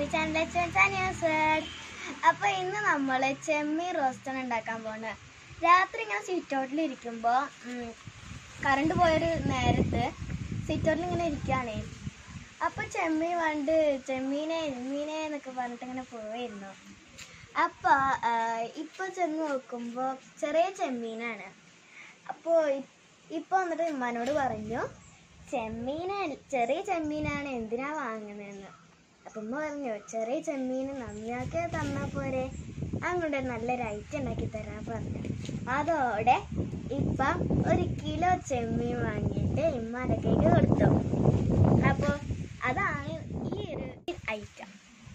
my channel അപ്പൊ ഇന്ന് നമ്മള് ചെമ്മീൻ റോസ്റ്റാണ് ഉണ്ടാക്കാൻ പോകുന്നത് രാത്രി ഇങ്ങനെ സിറ്റ് ഔട്ടിൽ ഇരിക്കുമ്പോ കറണ്ട് പോയൊരു നേരത്ത് സിറ്റ് ഔട്ടിൽ ഇങ്ങനെ ഇരിക്കുകയാണേ അപ്പൊ ചെമ്മീൻ പണ്ട് ചെമ്മീനെ എമ്മീനെ എന്നൊക്കെ പറഞ്ഞിട്ട് ഇങ്ങനെ പോയിരുന്നു അപ്പൊ ആ, ഇപ്പൊ ചെന്ന് നോക്കുമ്പോ ചെറിയ ചെമ്മീനാണ് അപ്പോൾ ഇപ്പൊ വന്നിട്ട് ഉമ്മാനോട് പറഞ്ഞു ചെമ്മീന ചെറിയ ചെമ്മീനാണ് എന്തിനാ വാങ്ങുന്നതെന്ന് അപ്പം ഉമ്മ പറഞ്ഞു ചെറിയ ചെമ്മീൻ നന്നാക്കി തന്നാൽ പോരെ അങ്ങോട്ട് നല്ലൊരു ഐറ്റം ഉണ്ടാക്കി തരാൻ പറഞ്ഞു അതോടെ ഇപ്പം ഒരു കിലോ ചെമ്മീൻ വാങ്ങിയിട്ട് ഇമ്മാൻ്റെ കൈക്ക് കൊടുത്തു അപ്പോൾ അതാണ് ഈ ഒരു ഐറ്റം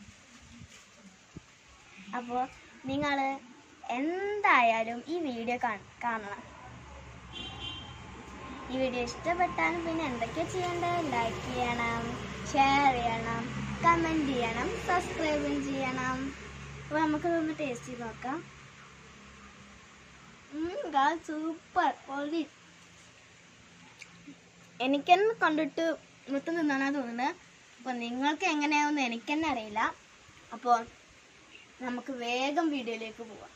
അപ്പോൾ നിങ്ങൾ എന്തായാലും ഈ വീഡിയോ കാണണം ഈ വീഡിയോ ഇഷ്ടപ്പെട്ടാലും പിന്നെ എന്തൊക്കെയാ ചെയ്യേണ്ടത് ലൈക്ക് ചെയ്യണം ഷെയർ ചെയ്യണം കമൻറ്റ് ചെയ്യണം സബ്സ്ക്രൈബും ചെയ്യണം അപ്പോൾ നമുക്കിതൊന്ന് ടേസ്റ്റ് ചെയ്ത് നോക്കാം സൂപ്പർ പൊളി എനിക്കെന്നെ കണ്ടിട്ട് മൊത്തം തിന്നാനാ തോന്നുന്നത് അപ്പോൾ നിങ്ങൾക്ക് എങ്ങനെയാവുമെന്ന് എനിക്ക് തന്നെ അറിയില്ല അപ്പോൾ നമുക്ക് വേഗം വീഡിയോയിലേക്ക് പോവാം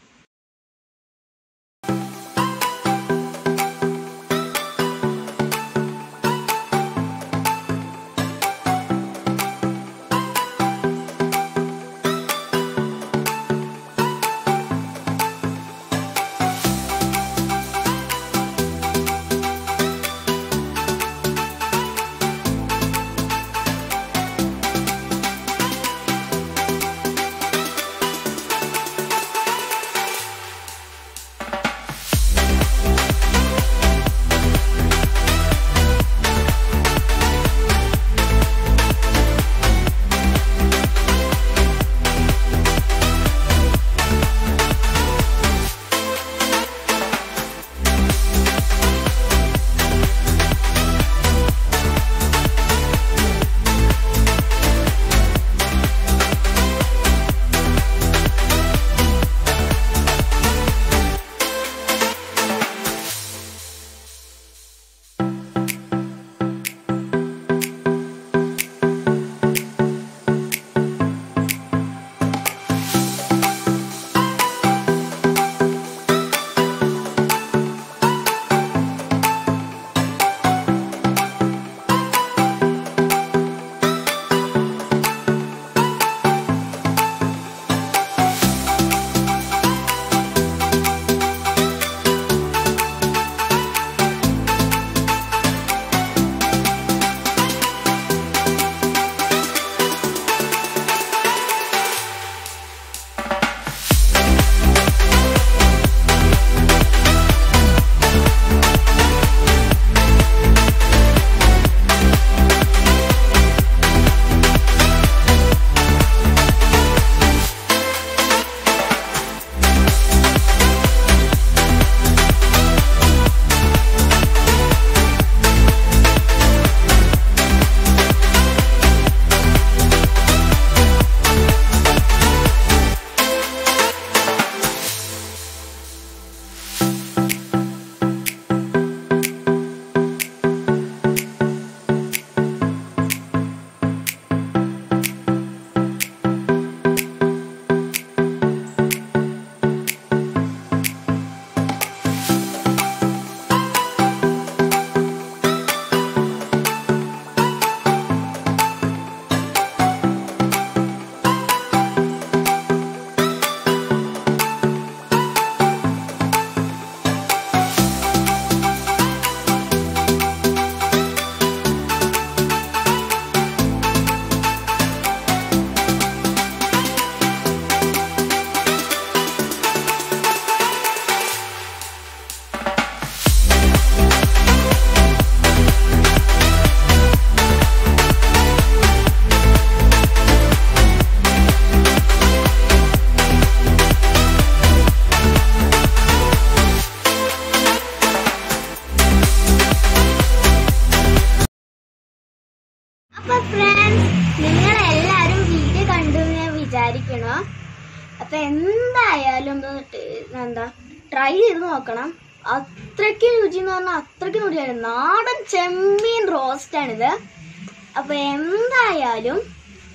അപ്പൊ ഫ്രണ്ട്സ് നിങ്ങൾ എല്ലാരും വീഡിയോ കണ്ടു എന്ന് ഞാൻ വിചാരിക്കണോ അപ്പൊ എന്തായാലും ഒന്ന് ട്- എന്താ ട്രൈ ചെയ്ത് നോക്കണം അത്രയ്ക്ക് രുചി എന്ന് പറഞ്ഞാൽ അത്രയ്ക്ക് രുചിയാണ് നാടൻ ചെമ്മീൻ റോസ്റ്റ് ആണിത് അപ്പൊ എന്തായാലും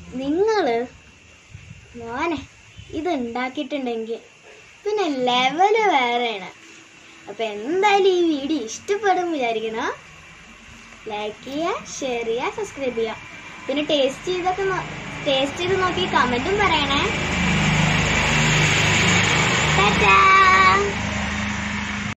നിങ്ങൾ മോനെ ഇത് ഉണ്ടാക്കിയിട്ടുണ്ടെങ്കിൽ പിന്നെ ലെവല് വേറെയാണ് അപ്പം എന്തായാലും ഈ വീഡിയോ ഇഷ്ടപ്പെടും വിചാരിക്കണം ലൈക്ക് ചെയ്യുക ഷെയർ ചെയ്യുക സബ്സ്ക്രൈബ് ചെയ്യുക പിന്നെ ടേസ്റ്റ് ചെയ്തൊക്കെ ടേസ്റ്റ് ചെയ്ത് നോക്കി കമൻറ്റും പറയണേ ടാറ്റാ